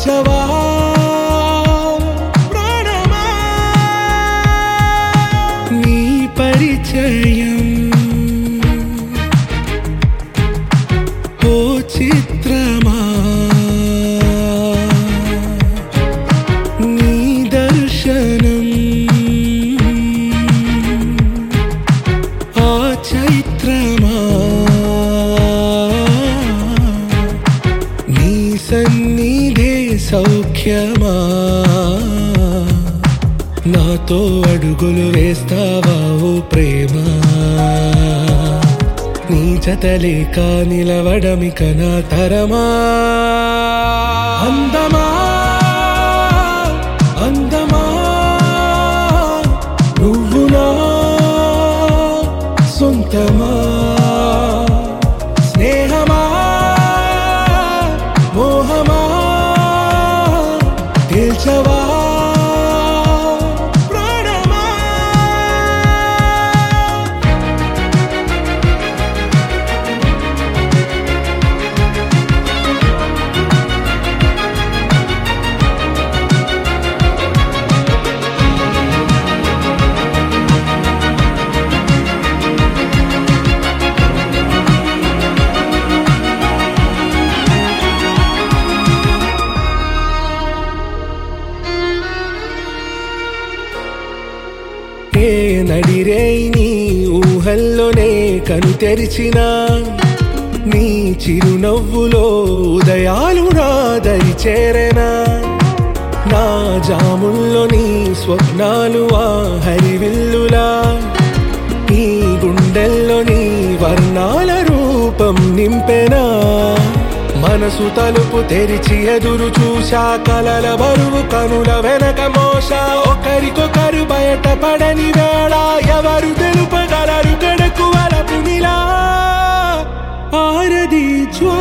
తేల్చవా ప్రాణమా నీ పరిచయం ఓ చిత్రమా నీ దర్శనం ఆ చైత్రమా నీ సన్నిధే సౌఖ్యమా నాతో అడుగులు వేస్తావా ఓ ప్రేమ నీ జతలేక నిలవడమిక నా తరమా అందమా అందమా నువ్వు నా సొంతమా స్నేహమా మోహమా తేల్చవా ప్రాణమా ఏ నడిరే నీ ఊహల్లోనే కను తెరిచిన నీ చిరునవ్వులో ఉదయాలు నా దరి చేరెనా నా జాముల్లో నీ స్వప్నాలు ఆ హరివిల్లులా ఈ గుండెల్లో నీ వర్ణాల రూపం నింపెనా మనసు తలుపు తెరిచి ఎదురు చూశా కలల బరువు కనుల వెనక మోస ఒకరికొకరు బయట పడని వేళ ఎవరు తెలుపగలరు గడకు వలపునిలా ఆరది జ్వా